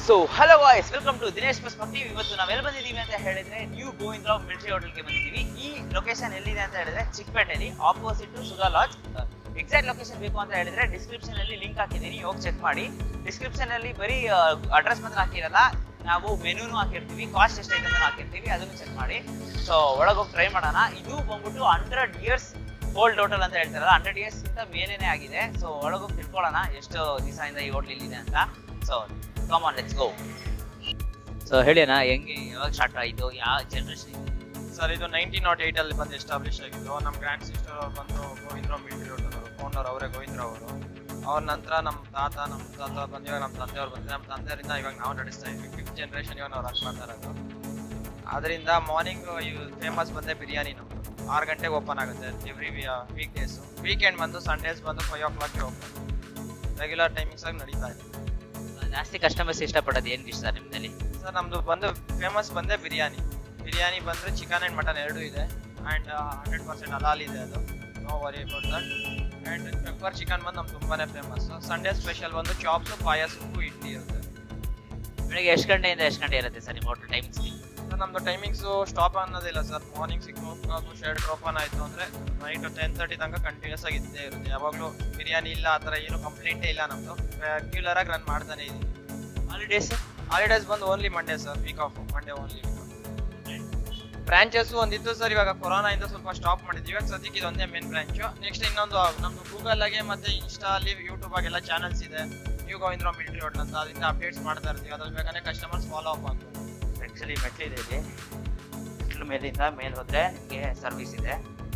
so hello guys welcome to Dinesh perspective ಇವತ್ತು ನಾವು ಎಲ್ಲಿ ಬಂದಿದ್ದೀವಿ ಅಂತ ಹೇಳಿದ್ರೆ ನ್ಯೂ ಗೋವಿಂದರಾವ್ ಮಿಲಿಟರಿ ಹೋಟೆಲ್ಗೆ ಬಂದಿದ್ದೀವಿ ಈ ಲೊಕೇಶನ್ ಎಲ್ಲಿದೆ ಅಂತ ಹೇಳಿದ್ರೆ ಚಿಕ್ಕಪೇಟೆಯಲ್ಲಿ opposite Sudha lodge exact location ಬೇಕು ಅಂತ ಹೇಳಿದ್ರೆ ಡಿಸ್ಕ್ರಿಪ್ಷನ್ ಅಲ್ಲಿ ಲಿಂಕ್ ಹಾಕಿದ್ದೀನಿ ಹೋಗಿ ಚೆಕ್ ಮಾಡಿ ಡಿಸ್ಕ್ರಿಪ್ಷನ್ ಅಲ್ಲಿ ಬರೀ ಅಡ್ರೆಸ್ ಮಾತ್ರ ಹಾಕಿರಲ್ಲ ನಾವು ಮೆನೂನು ಹಾಕಿರ್ತೀವಿ ಕಾಸ್ಟ್ ಎಷ್ಟೈತೆ ಅಂತ ಹಾಕಿರ್ತೀವಿ ಅದನ್ನು ಚೆಕ್ ಮಾಡಿ ಸೊ ಒಳಗೋಗಿ ಟ್ರೈ ಮಾಡೋಣ ಇದು ಬಂದ್ಬಿಟ್ಟು ಹಂಡ್ರೆಡ್ ಇಯರ್ಸ್ ಓಲ್ಡ್ ಹೋಟೆಲ್ ಅಂತ ಹೇಳ್ತಾರಲ್ಲ ಹಂಡ್ರೆಡ್ ಇಯರ್ಸ್ ಇಂದ ಮೇಲೇನೆ ಆಗಿದೆ ಸೊ ಒಳಗೋಗಿ ತಿಳ್ಕೊಳ್ಳೋಣ ಎಷ್ಟು ದಿವಸದಿಂದ ಈ ಹೋಟ್ಲ್ ಇಲ್ಲಿದೆ ಅಂತ so come on let's go so ಹೇಳಿ ಅಣ್ಣ ಹೆಂಗೆ ಯಾವಾಗ ಸ್ಟಾರ್ಟ್ ಆಯಿತು ಯಾವ ಜನರೇಷನ್ ಸರ್ ಇದು ನೈನ್ಟೀನ್ ನಾಟ್ ಏಟ್ ಅಲ್ಲಿ ಬಂದು ಎಸ್ಟಾಬ್ಲಿಷ್ ಆಗಿದ್ದು ನಮ್ಮ ಗ್ರ್ಯಾಂಡ್ ಸಿಸ್ಟರ್ ಅವ್ರು ಬಂದು ಗೋವಿಂದರಾವ್ ಮಿಲಿಟರಿ ಹೋಟೆಲ್ ಅವರು ಫೌಂಡರ್ ಅವರೇ ಗೋವಿಂದರಾವ್ ಅವರು ಅವ್ರ ನಂತರ ನಮ್ಮ ತಾತ ನಮ್ಮ ತಾತ ಬಂದು ಇವಾಗ ನಮ್ಮ ತಂದೆಯವ್ರು ಬಂದು ನಮ್ಮ ತಂದೆಯವರಿಂದ ಇವಾಗ ನಾವು ನಡೆಸ್ತಾ ಇದ್ವಿ ಫಿಫ್ತ್ ಜನರೇಷನ್ ಇವಾಗ ನಾವು ರನ್ ಮಾಡ್ತಾ ಇರೋದು ಅದರಿಂದ ಮಾರ್ನಿಂಗ್ ಫೇಮಸ್ ಬಂದೆ ಬಿರಿಯಾನಿ ನಮ್ಮದು ಆರು ಗಂಟೆಗೆ ಓಪನ್ ಆಗುತ್ತೆ ಎವ್ರಿ ವೀಕ್ ಡೇಸು ವೀಕೆಂಡ್ ಬಂದು ಸಂಡೇಸ್ ಬಂದು ಫೈವ್ ಓ ಕ್ಲಾಕ್ಗೆ ಓಪನ್ ರೆಗ್ಯುಲರ್ ಟೈಮಿಂಗ್ಸ್ ಆಗಿ ನಡೀತಾ ಇದೆ ಜಾಸ್ತಿ ಕಸ್ಟಮರ್ಸ್ ಇಷ್ಟಪಡೋದು ಏನು ಇಷ್ಟ ನಿಮ್ಮಲ್ಲಿ ಸರ್ ನಮ್ದು ಬಂದು ಫೇಮಸ್ ಬಂದೆ ಬಿರಿಯಾನಿ ಬಿರಿಯಾನಿ ಬಂದ್ರೆ ಚಿಕನ್ ಅಂಡ್ ಮಟನ್ ಎರಡೂ ಇದೆ ಅಂಡ್ ಹಂಡ್ರೆಡ್ ಪರ್ಸೆಂಟ್ ಹಲಾಲ್ ಇದೆ ಅದು no worry about that and pepper chicken ಬಂದು ನಮ್ಗೆ ತುಂಬಾನೇ ಫೇಮಸ್ ಸಂಡೇ ಸ್ಪೆಷಲ್ ಬಂದು ಚಾಪ್ಸು ಪಾಯಸ ಉಪ್ಪು ಇಡ್ಲಿ ಇರುತ್ತೆ ಬೆಳಿಗ್ಗೆ ಎಷ್ಟು ಗಂಟೆಯಿಂದ ಎಷ್ಟು ಗಂಟೆ ಇರುತ್ತೆ ಸರ್ ನಿಮ್ಮ ಹೋಟೆಲ್ ಟೈಮಿಂಗ್ಸ್ ಸರ್ ನಮ್ದು ಟೈಮಿಂಗ್ಸು ಸ್ಟಾಪ್ ಅನ್ನೋದಿಲ್ಲ sir morning six o'clock shed open ಆಯಿತು ಅಂದರೆ ನೈಟ್ ಟೆನ್ ತರ್ಟಿ ತನಕ ಕಂಟಿನ್ಯೂಸ್ ಆಗಿ ಇದ್ದೇ ಇರುತ್ತೆ ಯಾವಾಗಲೂ ಬಿರಿಯಾನಿ ಇಲ್ಲ ಆ ಥರ ಏನು ಕಂಪ್ಲೇಂಟೇ ಇಲ್ಲ ನಮ್ಮದು ರೆಗ್ಯುಲರ್ ಆಗಿ ರನ್ ಮಾಡ್ತಾನೆ ಇದ್ದೀವಿ ಹಾಲಿಡೇಸ್ ಹಾಲಿಡೇಸ್ ಬಂದು only Monday sir week off Monday only week branches ಒಂದಿತ್ತು ಸರ್ ಇವಾಗ ಕೊರೋನಾ ಇಂದ ಸ್ವಲ್ಪ ಸ್ಟಾಪ್ ಮಾಡಿದ್ವಿ ಇವಾಗ ಸದ್ಯಕ್ಕೆ ಇದೊಂದೇ ಮೇನ್ ಬ್ರಾಂಚ್ ನೆಕ್ಸ್ಟ್ ಇನ್ನೊಂದು ನಮ್ದು ಗೂಗಲ್ ಆಗಿ ಮತ್ತೆ ಇನ್ಸ್ಟಾ ಅಲ್ಲಿ ಯೂಟ್ಯೂಬ್ ಆಗೆಲ್ಲ ಚಾನಲ್ಸ್ ಇದೆ ನ್ಯೂ ಗೋವಿಂದರಾವ್ ಮಿಲಿಟರಿ ಹೋಟೆಲ್ ಅಂತ ಅದರಿಂದ ಅಪ್ಡೇಟ್ಸ್ ಮಾಡ್ತಾ ಇರ್ತೀವಿ ಅದ್ರ ಬೇಕಾದ್ರೆ ಕಸ್ಟಮರ್ಸ್ ಫಾಲೋ ಅಪ್ ಆಗ್ಬೋದು ಆ್ಯಕ್ಚುಲಿ ಮೆಟ್ಲಿದೆ ಇಲ್ಲಿ ಮೆಟ್ಲು ಮೇಲಿಂದ ಮೇಲೆ ಹೋದ್ರೆ ನಿಮಗೆ ಸರ್ವಿಸ್ ಇದೆ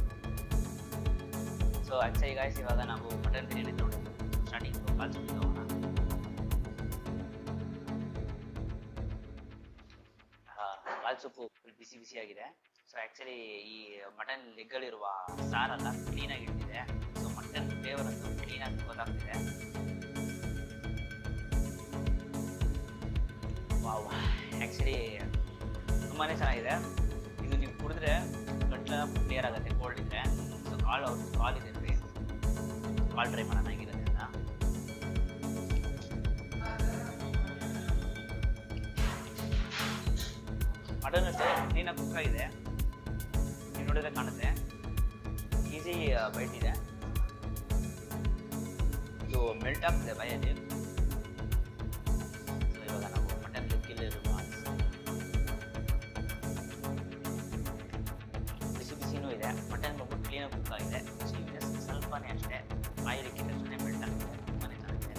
ಸೊ ಆ್ಯಕ್ಚುಲಿ ಗಾಯ್ಸ್ ಇವಾಗ ನಾವು ಮಟನ್ ಬಿರಿಯಾನಿ ತೊಗೊಂಡು ಸ್ಟಾರ್ಟಿಂಗ್ ಕಾಲ್ ಸುಟ್ಟು ತಗೋಣ ಕಾಲ್ ಸೊಪ್ಪು ಫುಲ್ ಬಿಸಿ ಬಿಸಿಯಾಗಿದೆ ಸೊ ಆ್ಯಕ್ಚುಲಿ ಈ ಮಟನ್ ಲೆಗ್ಗಳಿರುವ ಸಾರೆಲ್ಲ ಕ್ಲೀನಾಗಿ ಇಟ್ಟಿದೆ ಸೊ ಮಟನ್ ಫ್ಲೇವರ್ ಅಂತೂ ಕ್ಲೀನಾಗಿ ಗೊತ್ತಾಗ್ತಿದೆ ವಾವ್ ಆ್ಯಕ್ಚುಲಿ ತುಂಬಾ ಚೆನ್ನಾಗಿದೆ ಇದು ನೀವು ಕುಡಿದ್ರೆ ಗಂಟ್ಲ ಕ್ಲಿಯರ್ ಆಗುತ್ತೆ ಕೋಲ್ಡ್ ಇದ್ರೆ ಸೊ ಕಾಳು ಅವ್ರು ಕಾಲ್ ಇದೆ ನೋಡಿ ಕಾಲ್ ಟ್ರೈ ಮಾಡೋಣ ಹೇಗಿರುತ್ತೆ ಅಂತ ಮಟನ್ ಅಷ್ಟೇ ಕ್ಲೀನಾಗಿ ಕುಕ್ ಆಗಿದೆ ನೀವು ನೋಡಿದ್ರೆ ಕಾಣುತ್ತೆ ಈಸಿ ಬೈಟ್ ಇದೆ ಇದು ಮೆಲ್ಟ್ ಆಗ್ತಿದೆ ಬಾಯಲ್ಲಿ ಸೊ ಇವಾಗ ನಾವು ಮಟನ್ ಲೆಕ್ಕಿಲ್ಲ ಬಿಸಿ ಬಿಸಿನೂ ಇದೆ ಮಟನ್ ಬಂದ್ಬಿಟ್ಟು ಕ್ಲೀನಾಗಿ ಕುಕ್ ಆಗಿದೆ ಚೀವ್ನೆಸ್ ಸ್ವಲ್ಪನೇ ಅಷ್ಟೇ ಬಾಯಿ ಇಕ್ಕಿದ ತಕ್ಷಣ ಮೆಲ್ಟ್ ಆಗ್ತಿದೆ ತುಂಬಾನೇ ಚೆನ್ನಾಗಿದೆ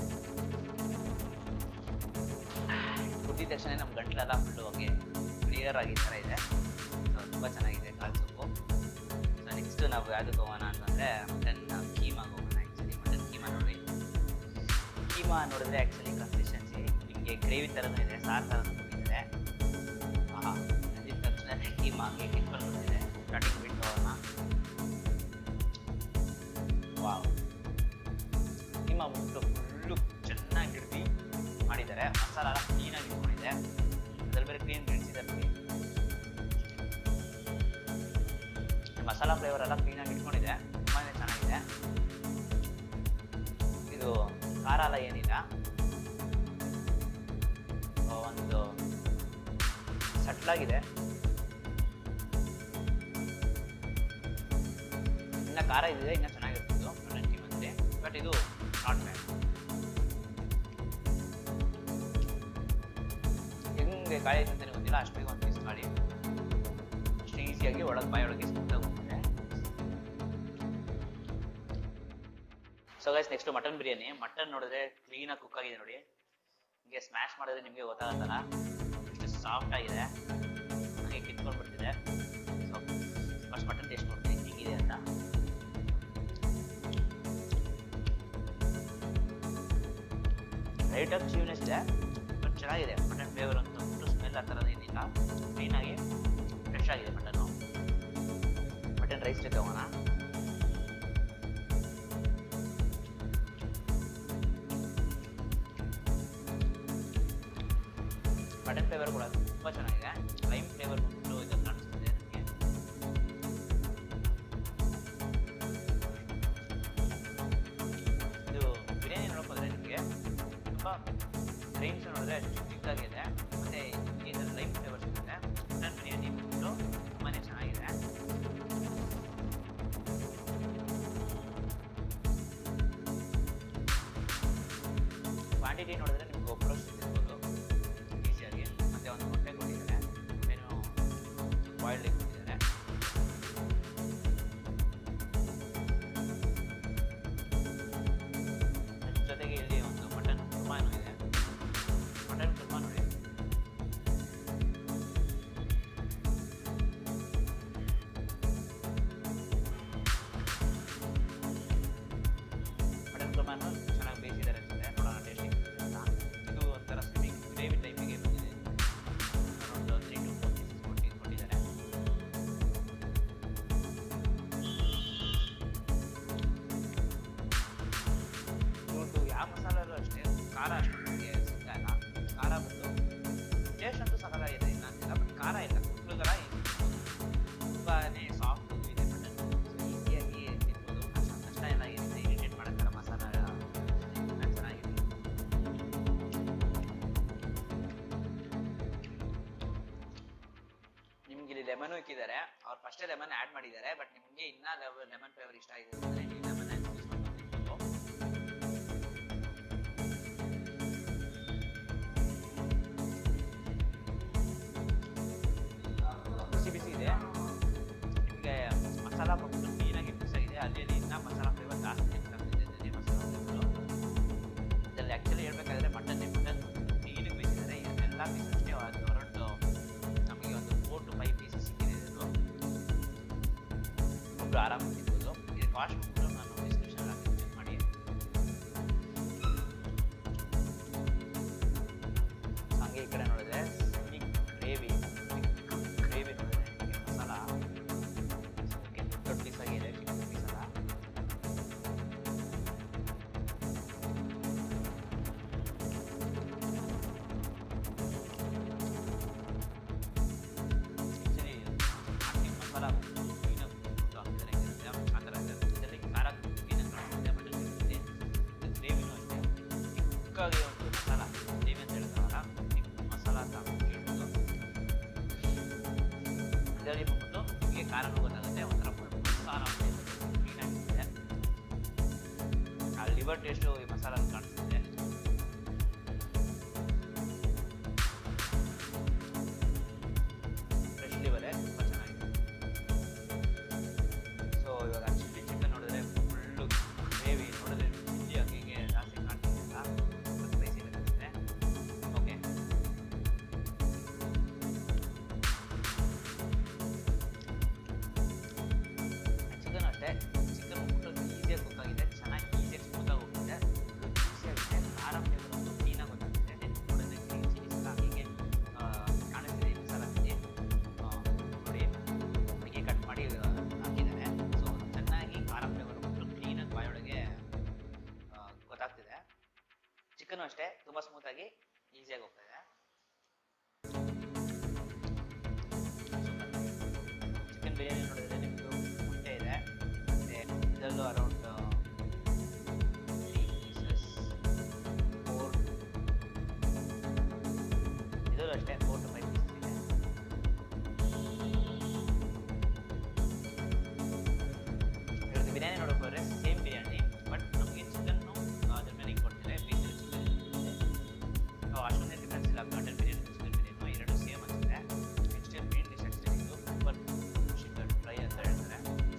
ಕುದ್ದಿದ ತಕ್ಷಣ ನಮ್ಮ ಗಂಟ್ಲೆಲ್ಲ ಫುಲ್ಲು ಹಂಗೆ ಕ್ಲಿಯರ್ ಆಗಿ ಈ ಥರ ಇದೆ ಸೊ ತುಂಬ ಚೆನ್ನಾಗಿದೆ ಕಾಲ್ ಸೊಪ್ಪು ಸೊ ನೆಕ್ಸ್ಟ್ ನಾವು ಯಾವ್ದಕ್ಕೆ ಹೋಗೋಣ ಅಂತಂದರೆ ಮಟನ್ ಕೀಮಾಗೆ ಹೋಗೋಣ ಆ್ಯಕ್ಚುಲಿ ಮಟನ್ ಕೀಮಾ ನೋಡಿ ಕೀಮಾ ನೋಡಿದ್ರೆ ಆ್ಯಕ್ಚುಲಿ ಕನ್ಸಿಸ್ಟೆನ್ಸಿ ನಿಮಗೆ ಗ್ರೇವಿ ಥರನೂ ಇದೆ ಸಾರು ಥರನೂ ಇದೆ ಆಹಾ ಅದಿದ ತಕ್ಷಣ ಕೀಮಾ ಹಂಗೆ ಕಿತ್ಕೊಂಡು ಬಂದಿದೆ ಸ್ಟಾರ್ಟಿಂಗ್ ಬಿಟ್ಟು ಹೋಗೋಣ ವಾವ್ ಕೀಮಾ ಬಿಟ್ಟು ಫುಲ್ಲು ಚೆನ್ನಾಗಿ ಹಿಡ್ದು ಮಾಡಿದ್ದಾರೆ ಮಸಾಲ ಎಲ್ಲ ಕ್ಲೀನಾಗಿ ಇಟ್ಕೊಂಡಿದೆ ಅದ್ರಲ್ಲಿ ಬೇರೆ ಕ್ಲೀನ್ ಬಿಡಿಸಿದ್ದಾರೆ ನೋಡಿ ಮಸಾಲ ಫ್ಲೇವರ್ ಎಲ್ಲ ಕ್ಲೀನಾಗಿ ಇಟ್ಕೊಂಡಿದೆ ತುಂಬಾ ಚೆನ್ನಾಗಿದೆ ಇದು ಖಾರ ಎಲ್ಲ ಏನಿಲ್ಲ ಆ, ಒಂದು ಸಟ್ಲಾಗಿದೆ ಇನ್ನ ಖಾರ ಇದಿದೆ ಇನ್ನ ಚೆನ್ನಾಗಿರ್ತಿತ್ತು ಮಟನ್ ಕೀಮಲ್ಲಿ ಬಟ್ ಇದು ನಾಟ್ ಬ್ಯಾಡ್ ಹೆಂಗೆ ಗಾಳಿ ಐತೆ ಅಂತಾನೆ ಗೊತ್ತಿಲ್ಲ ಅಷ್ಟು ಬೇಗ ಒಂದು ಪೀಸ್ ಗಾಳಿ ಅಷ್ಟು ಈಸಿಯಾಗಿ ಒಳಗೆ ಬಾಯಿ ಒಳಗೆ ಸ್ಮೂತಾಗಿ ಹೋಗ್ತದೆ so guys next mutton biryani mutton ನೋಡಿದ್ರೆ ಕ್ಲೀನಾಗಿ ಕುಕ್ ಆಗಿದೆ ನೋಡಿ ಹಿಂಗೆ ಸ್ಮ್ಯಾಶ್ ಮಾಡಿದ್ರೆ ನಿಮಗೆ ಗೊತ್ತಾಗತ್ತಲ್ಲ ಎಷ್ಟು ಸಾಫ್ಟ್ ಆಗಿದೆ ಹಾಗೆ ಕಿತ್ಕೊಂಡು ಬಿಡ್ತಿದೆ ಸೊ ಫಸ್ಟ್ ಮಟನ್ ಟೇಸ್ಟ್ ನೋಡ್ತೀನಿ ಹೇಗಿದೆ ಅಂತ ಲೈಟಾಗಿ ಚೀವ್ನೆಸ್ ಇದೆ ಬಟ್ ಚೆನ್ನಾಗಿದೆ ಮಟನ್ ಫ್ಲೇವರ್ ಅಂತ ಫುಲ್ ಸ್ಮೆಲ್ ಆ ಥರದ್ದು ಏನಿಲ್ಲ ಕ್ಲೀನಾಗಿ ಫ್ರೆಶ್ ಆಗಿದೆ ಮಟನ್ನು ಮಟನ್ ರೈಸ್ ತಗೋಣ ಮಟನ್ ಫ್ಲೇವರ್ ಕೂಡ ತುಂಬ ಚೆನ್ನಾಗಿದೆ ಲೈಮ್ ಫ್ಲೇವರ್ ಬಂದ್ಬಿಟ್ಟು ಇದು ಕಾಣಿಸ್ತಿದೆ ನನಗೆ ಇದು ಬಿರಿಯಾನಿ ನೋಡೋಕೆ ಹೋದ್ರೆ ನಿಮಗೆ ತುಂಬ ರೇಂಜ್ ನೋಡಿದ್ರೆ ಚಿಕ್ಕ ಚಿಕ್ಕದಾಗಿದೆ ಮತ್ತೆ ಇದರಲ್ಲಿ ಲೈಫ್ ಫ್ಲೇವರ್ಸ್ ಇರುತ್ತೆ ಮಟನ್ ಬಿರಿಯಾನಿ ಬಂದ್ಬಿಟ್ಟು ತುಂಬಾನೇ ಚೆನ್ನಾಗಿದೆ ಕ್ವಾಂಟಿಟಿ ನೋಡಿದ್ರೆ ನಿಮ್ಗೆ ಒಬ್ಬರು ಸಿಗ್ಬೋದು ಈಸಿಯಾಗಿ ಮತ್ತೆ ಒಂದು ಮೊಟ್ಟೆ ಕೊಟ್ಟಿದ್ದಾರೆ ಮೊಟ್ಟೆನೂ ಬಾಯ್ಲ್ಡ್ ಎಗ್ ಕೊಟ್ಟಿದ್ದಾರೆ ಅದ್ರ ಜೊತೆಗೆ ಇಲ್ಲಿ ಒಂದು ಮಟನ್ ಕುರ್ಮಾನು ಇದೆ ಮಟನ್ ಕುರ್ಮಾ ನೋಡಿ ಮಟನ್ ಕುರ್ಮಾನು ಚೆನ್ನಾಗಿ ಬೇಯಿಸಿದ್ದಾರೆ ಅನ್ಸುತ್ತೆ ನೋಡೋಣ ಟೇಸ್ಟಿಂಗ್ ಇದು ಒಂಥರ ಸ್ವಿಮ್ಮಿಂಗ್ ಗ್ರೇವಿ ಟೈಪಿಗೆ ಬಂದಿದೆ around three to four pieces ಕೊಟ್ಟು ಕೊಟ್ಟಿದ್ದಾರೆ ಇವ್ರದ್ದು ಯಾವ ಮಸಾಲಲ್ಲೂ ಅಷ್ಟೇ ಖಾರ ಅಷ್ಟು ನಮಗೆ ಸಿಗ್ತಾ ಇಲ್ಲ ಖಾರ ಬಂದು ಟೇಸ್ಟ್ ಅಂತೂ ಸಕಲಾಗಿದೆ ಇಲ್ಲ ಅಂತಿಲ್ಲ ಬಟ್ ಖಾರ ಇಲ್ಲ ಉಪ್ಪುಗಳ ತುಂಬಾನೇ ಸಾಫ್ಟ್ ಇದೆ ಮಟನ್ ಈಸಿಯಾಗಿ ತಿನ್ಬೋದು ಅಷ್ಟು ಕಷ್ಟ ಎಲ್ಲ ಇರುತ್ತೆ ಇರಿಟೇಟ್ ಮಾಡಕ್ಕಲ್ಲ ಮಸಾಲ ಚೆನ್ನಾಗಿದೆ ನಿಮ್ಗೆ ಇಲ್ಲಿ ಲೆಮನ್ ಇಕ್ಕಿದ್ದಾರೆ ಅವ್ರು ಫಸ್ಟೇ ಲೆಮನ್ ಆ್ಯಡ್ ಮಾಡಿದ್ದಾರೆ ಬಟ್ ನಿಮಗೆ ಇನ್ನ ಲೆಮನ್ ಫ್ಲೇವರ್ ಇಷ್ಟ ಆಗಿದೆ ಅಂದ್ರೆ ನೀವು ಲೆಮನ್ ಯೂಸ್ ಮಾಡ್ಕೊಂಡು ಬಿಸಿ ಬಿಸಿ ಇದೆ ನಿಮಗೆ ಮಸಾಲ ಬಂದ್ಬಿಟ್ಟು ಕ್ಲೀನಾಗಿ ಮಿಕ್ಸ್ ಆಗಿದೆ ಅಲ್ಲಿ ಅಲ್ಲಿ ಇನ್ನೂ ಮಸಾಲ ಫ್ಲೇವರ್ ಜಾಸ್ತಿ ಆಗ್ತಿದೆ ಧನಿಯಾ ಮಸಾಲ ಫ್ಲೇವರು ಇದರಲ್ಲಿ ಆ್ಯಕ್ಚುಲಿ ಹೇಳ್ಬೇಕಾದ್ರೆ ಮಟನ್ ಮಟನ್ ಕ್ಲೀನಿಗೆ ಬೇಯಿಸಿದ್ದಾರೆ ಇದನ್ನೆಲ್ಲ ಪೀಸ್ ಅಷ್ಟೇ ಹೊರಟು ನಮಗೆ ಒಂದು ಫೋರ್ ಟು ಫೈವ್ ಪೀಸಸ್ ಸಿಕ್ಕಿದೆ ಇದು ಒಬ್ರು ಆರಾಮಾಗಿ ತಿನ್ಬೋದು ಇದು ಕಾಸ್ಟ್ ಬಂದ್ಬಿಟ್ಟು ನಾನು ಡಿಸ್ಕ್ರಿಪ್ಷನ್ ಹಾಕಿ ಚೆಕ್ ಮಾಡಿ ಹಂಗೆ ಈ ಕಡೆ ನೋಡಿದ್ರೆ ಸೆಮಿ ಗ್ರೇವಿ ಗ್ರೇವಿ ನೋಡಿದ್ರೆ ನಿಮಗೆ ಮಸಾಲ ಓಕೆ ದೊಡ್ಡ ಪೀಸ್ ಆಗಿದೆ ಚಿಕ್ಕ ಪೀಸ್ ಅಲ್ಲ ಆ್ಯಕ್ಚುಲಿ ಹಾಕಿ ಮಸಾಲ ಕ್ಲೀನಾಗಿ ಹಾಕಿದರೆ ಇರುತ್ತೆ ಆ ಥರ ಇದೆ ಇದರಲ್ಲಿ ಖಾರ ಕ್ಲೀನಾಗಿ ಕಾಣಿಸುತ್ತೆ ಬಟ್ ಇರುತ್ತೆ ಗ್ರೇವಿನೂ ಅಷ್ಟೇ ಚಿಕ್ಕಾಗಿ ಒಂದು ಮಸಾಲ ಗ್ರೇವಿ ಅಂತ ಹೇಳ್ತಾರಲ್ಲ ಚಿಕ್ಕ ಮಸಾಲ ಅಂತ ಹೇಳ್ಬೋದು ಇದರಲ್ಲಿ ಬಂದ್ಬಿಟ್ಟು ನಿಮಗೆ ಖಾರನೂ ಗೊತ್ತಾಗುತ್ತೆ ಒಂಥರ ಮಸಾಲ ಕ್ಲೀನಾಗಿರುತ್ತೆ ಆ ಲಿವರ್ ಟೇಸ್ಟು ಈ ಮಸಾಲ ಕಾಣಿಸುತ್ತೆ ಫ್ರೆಶ್ ಲಿವರೇ ತುಂಬ ಚೆನ್ನಾಗಿದೆ ಸೊ ಇವಾಗ ಚಿಲ್ಲಿ ಚಿಕನ್ ನೋಡಿದ್ರೆ ಫುಲ್ಲು ಗ್ರೇವಿ ನೋಡಿದ್ರೆ ಚಿಲ್ಲಿ ಹಂಗೆ ಜಾಸ್ತಿ ಕಾಣ್ತಿಲ್ಲ ಸ್ಪೈಸಿ ಇರುತ್ತೆ ಓಕೆ ಚಿಕನ್ ಅಷ್ಟೇ ಚಿಕನ್ ಉಪ್ಪು ಈಸಿಯಾಗಿ ಕುಕ್ ಆಗಿದೆ ಚೆನ್ನಾಗಿ ಈಸಿಯಾಗಿ ಸ್ಮೂತಾಗಿ ಹೋಗ್ತಿದೆ ಈಸಿಯಾಗಿದೆ ಖಾರ ಫ್ಲೇವರ್ ಒಂದು ಕ್ಲೀನಾಗಿ ಗೊತ್ತಾಗ್ತಿದೆ ನೋಡಿದ್ರೆ ಗ್ರೀನ್ ಚಿಲ್ಲಿ ಸಲ ಹೀಗೆ ಆ, ಕಾಣಿಸ್ತಿದೆ ಈ ಮಸಾಲ ಹಾಕಿ ನೋಡಿ ಹೀಗೆ ಕಟ್ ಮಾಡಿ ಆ, ಹಾಕಿದ್ದಾರೆ ಸೊ ಚೆನ್ನಾಗಿ ಖಾರ ಫ್ಲೇವರ್ ಉಪ್ಪು ಕ್ಲೀನಾಗಿ ಬಾಯೊಳಗೆ ಆ, ಗೊತ್ತಾಗ್ತಿದೆ ಚಿಕನ್ ಅಷ್ಟೇ ತುಂಬ ಸ್ಮೂತಾಗಿ ಈಸಿಯಾಗಿ ಹೋಗ್ತಾ ಇದೆ ಚಿಕನ್ ಬಿರಿಯಾನಿ ನೋಡಿದ್ರೆ ನಿಮ್ಮದು ಮೊಟ್ಟೆ ಇದೆ ಮತ್ತೆ ಇದರಲ್ಲೂ ಅರೌಂಡ್ ಪೀಸಸ್ ಫೋರ್ ಇದರಲ್ಲೂ ಅಷ್ಟೇ ಫೋರ್ ಟು ಫೈವ್ ಪೀಸಸ್ ಇದೆ ಇವ್ರದ್ದು ಬಿರಿಯಾನಿ ನೋಡೋಕೆ ಹೋದರೆ ಸೇಮ್ ಬಿರಿಯಾನಿ ಬಟ್ ನಮಗೆ ಚಿಕನ್ನು ಅದ್ರ ಮೇಲೆ ಕೊಡ್ತಾರೆ ಬೇಸಿರೋ ಚಿಕನ್ ಅಷ್ಟೊಂದೇ ಡಿಫ್ರೆನ್ಸ್ ಇಲ್ಲ ಮಟನ್ ಬಿರಿಯಾನಿ ಚಿಕನ್ ಬಿರಿಯಾನಿ ಎರಡು ಸೇಮ್ ಅನಿಸುತ್ತೆ ನೆಕ್ಸ್ಟ್ ಮೇನ್ ಡಿಶ್ ಆ್ಯಕ್ಚುಲಿ ಇದು ಪೆಪ್ಪರ್ ಚಿಕನ್ ಫ್ರೈ ಅಂತ ಹೇಳ್ತಾರೆ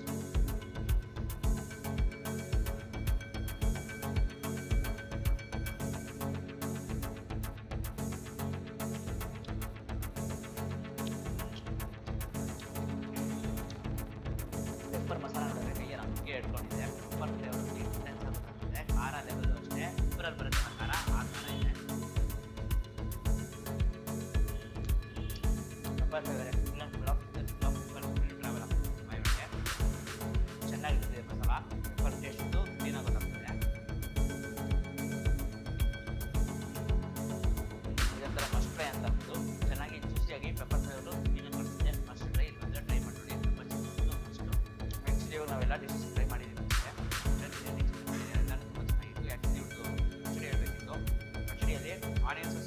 ಪೆಪ್ಪರ್ ಮಸಾಲ ನೋಡಿದ್ರೆ ಕೈಯಲ್ಲಿ ಹಂಗೆ ಇಟ್ಕೊಂಡಿದೆ ಪೆಪ್ಪರ್ ಫ್ಲೇವರ್ ಇಂಟೆನ್ಸ್ ಆಗ್ತದೆ ಖಾರ ಲೆವೆಲ್ ಅಷ್ಟೇ ಪೆಪ್ಪರಲ್ಲಿ ಬರುತ್ತೆ ಖಾರ ಆ ಖಾರ ಇದೆ pepper flavour full full of full pepper full travel ಬಾಯೊಳಗೆ ಚೆನ್ನಾಗಿರ್ತದೆ ಮಸಾಲ ಪೆಪ್ಪರ್ ಟೇಸ್ಟು ಕ್ಲೀನಾಗಿ ಗೊತ್ತಾಗ್ತದೆ ಇದೊಂಥರ ಫಸ್ಟ್ ಫ್ರೈ ಅಂತ ಅಂದು ಚೆನ್ನಾಗಿ ಜ್ಯೂಸಿಯಾಗಿ ಪೆಪ್ಪರ್ ಫ್ಲೇವರು ಕ್ಲೀನಾಗಿ ಬರ್ತದೆ ಫಸ್ಟ್ ಟ್ರೈ ಬಂದರೆ ಟ್ರೈ ಮಾಡಿ ನೋಡಿ ಪೆಪ್ಪರ್ ಚಿಕನ್ ಫಸ್ಟು ಆ್ಯಕ್ಚುಲಿ ಇವಾಗ ನಾವೆಲ್ಲ ಡಿಶಸ್ ಟ್ರೈ ಮಾಡಿದ್ದೀವಿ ಮುಂಚೆ ಚಿಕನ್ ಬಿರಿಯಾನಿ ಚಿಕನ್ ಬಿರಿಯಾನಿ ಎಲ್ಲ ತುಂಬ ಚೆನ್ನಾಗಿತ್ತು ಆ್ಯಕ್ಚುಲಿ ಇವ್ರದ್ದು ಪಚ್ಚಡಿ ಹೇಳಬೇಕಿತ್ತು ಪಚ್ಚಡಿಯಲ್ಲಿ ಆನಿಯನ್ಸ್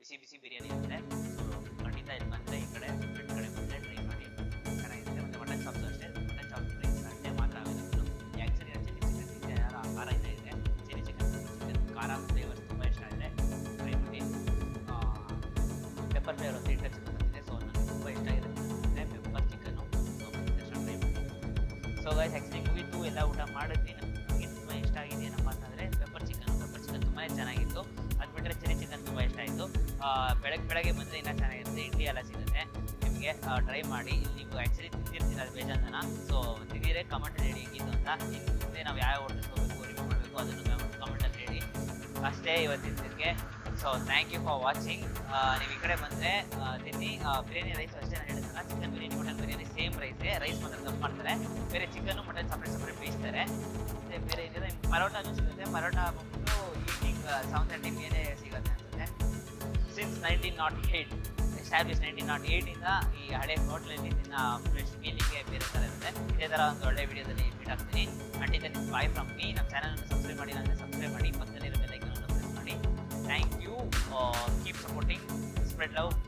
ಬಿಸಿ ಬಿಸಿ ಬಿರಿಯಾನಿ ಇರುತ್ತೆ ಸೊ ಖಂಡಿತ ಇಲ್ಲಿ ಬಂದರೆ ಈ ಕಡೆ ಬೆಡ್ ಕಡೆ ಬಂದರೆ ಟ್ರೈ ಮಾಡಿ ಚೆನ್ನಾಗಿರುತ್ತೆ ಮತ್ತು ಮಟನ್ ಚಾಪ್ಸ್ ಅಷ್ಟೇ ಮಟನ್ ಚಾಪ್ಸ್ ಪ್ರೈಸ್ ಸಂಡೇ ಮಾತ್ರ ಅವೈಲಬಲ್ ಆ್ಯಕ್ಚುಲಿ ಚಿಲ್ಲಿ ಚಿಕನ್ ತಿಂದೆ ಯಾರು ಖಾರ ಇದೆ ಇದೆ ಚಿಲ್ಲಿ ಚಿಕನ್ ಚಿಕನ್ ಖಾರ ಫ್ಲೇವರ್ಸ್ ತುಂಬ ಇಷ್ಟ ಇದೆ ಟ್ರೈ ಮಾಡಿ ಪೆಪ್ಪರ್ ಫ್ಲೇವರ್ ಅಂತ ಇಂಟರ್ ಚಿಕನ್ ಬಂದಿದೆ ಸೊ ನನಗೆ ತುಂಬ ಇಷ್ಟ ಇರುತ್ತೆ ಪೆಪ್ಪರ್ ಚಿಕನ್ನು ಸೊ ಟ್ರೈ ಮಾಡಿ ಸೊ ಗೈಸ್ ಆ್ಯಕ್ಚುಲಿ ಮುಗಿತು ಎಲ್ಲ ಊಟ ಮಾಡಿದ್ವಿ ನನಗೆ ತುಂಬ ಇಷ್ಟ ಆಗಿದೆ ಏನಪ್ಪ ಅಂತಂದರೆ ಪೆಪ್ಪರ್ ಚಿಕನ್ ಪೆಪ್ಪರ್ ಚಿಕನ್ ತುಂಬಾ ಚೆನ್ನಾಗಿತ್ತು ಅದು ಬಿಟ್ಟರೆ ಚಿಲ್ಲಿ ಚಿಕನ್ ತುಂಬ ಇಷ್ಟ ಆಯಿತು ಬೆಳಗ್ಗೆ ಬೆಳಗ್ಗೆ ಬಂದರೆ ಇನ್ನೂ ಚೆನ್ನಾಗಿರುತ್ತೆ ಇಡ್ಲಿ ಎಲ್ಲ ಸಿಗುತ್ತೆ ನಿಮಗೆ ಟ್ರೈ ಮಾಡಿ ಇಲ್ಲಿ ನೀವು ಆ್ಯಕ್ಚುಲಿ ತಿಂದಿರ್ತೀರ ಅದು ಬೇಜಾನ್ ಜನ ಸೊ ತಿಂದಿರೇ ಕಮೆಂಟ್ ಹೇಳಿ ಹೆಂಗಿತ್ತು ಅಂತ ಇನ್ನು ಮುಂದೆ ನಾವು ಯಾವ ಹೋಟೆಲ್ಸ್ ಹೋಗಬೇಕು ರಿವ್ಯೂ ಮಾಡಬೇಕು ಅದನ್ನು ಕಮೆಂಟಲ್ಲಿ ಹೇಳಿ ಅಷ್ಟೇ ಇವತ್ತಿದ್ದಕ್ಕೆ so thank you for watching ನೀವು ಈ ಕಡೆ ಬಂದರೆ ತಿನ್ನಿ ಆ, ಬಿರಿಯಾನಿ ರೈಸ್ ಅಷ್ಟೇ ನಾನು ಹೇಳಿದ್ನಲ್ಲ chicken biryani mutton biryani same ರೈಸೇ ರೈಸ್ ಮಾತ್ರ ಕಮ್ಮಿ ಮಾಡ್ತಾರೆ ಬೇರೆ ಚಿಕನ್ನು ಮಟನ್ ಸಪ್ರೇಟ್ ಸಪ್ರೇಟ್ ಬೇಯಿಸ್ತಾರೆ ಮತ್ತು ಬೇರೆ ಏನಿದೆ ಪರೋಟಾನು ಸಿಗುತ್ತೆ ಪರೋಟ ಬಂದ್ಬಿಟ್ಟು ಈವ್ನಿಂಗ್ ಸೆವೆನ್ ತರ್ಟಿ ಮೇಲೆ ಸಿಗುತ್ತೆ ಅನ್ಸುತ್ತೆ since nineteen nought eight establish nineteen nought ಏಯ್ಟಿಂದ ಈ ಹಳೆ ಹೋಟ್ಲಲ್ಲಿ ನಿನ್ನ ಫ್ರೆಶ್ ಫೀಲಿಂಗ್ಗೆ ಬೇರೆ ಥರ ಇರುತ್ತೆ ಇದೇ ಥರ ಒಂದು ಒಳ್ಳೆ ವಿಡಿಯೋದಲ್ಲಿ ಮೀಟ್ ಆಗ್ತೀನಿ until then bye from me ನಮ್ಮ ಚಾನಲನ್ನು ಸಬ್ಸ್ಕ್ರೈಬ್ ಮಾಡಿ ಅಂದರೆ ಸಬ್ಸ್ಕ್ರೈಬ್ ಮಾಡಿ ಪಕ್ಕದಲ್ಲಿರೋ ಬೆಲ್ಲೈಕನ್ನು ಪ್ರೆಸ್ ಮಾಡಿ thank you keep supporting spread love